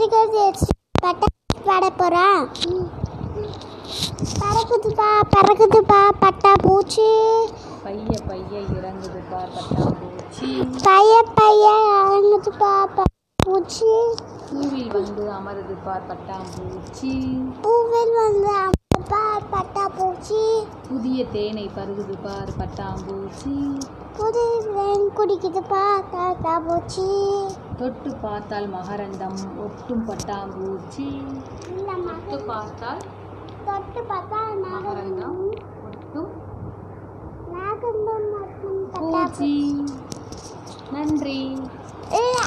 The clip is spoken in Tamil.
ஸ்டிக்கர்ஸ் வச்சு பட்டாசு பாட போகிறேன் பறக்குதுப்பா பறக்குதுப்பா பட்டா பூச்சி பைய பைய இறங்குது பார் பட்டாம்பூச்சி பைய பைய இறங்குதுப்பா ப- பூச்சி பூவில் வந்து அமருது பார் பட்டாம்பூச்சி பூவில் வந்து அம்மா பட்டா பூச்சி புதிய தேனை பருகுது பார் பட்டாம்பூச்சி புது வேன் குடிக்குதுப்பா தாத்தா பூச்சி தொட்டு பார்த்தால் மகரந்தம் ஒட்டும் பட்டாம்பூச்சி இல்லைம்மா தொட்டு பார்த்தால் தொட்டு பார்த்தா மகரந்தம் நாகந்தம் ஒட்டும் நாகந்தம் மற்றும் பட்டா பூச்சி நன்றி பூச்சி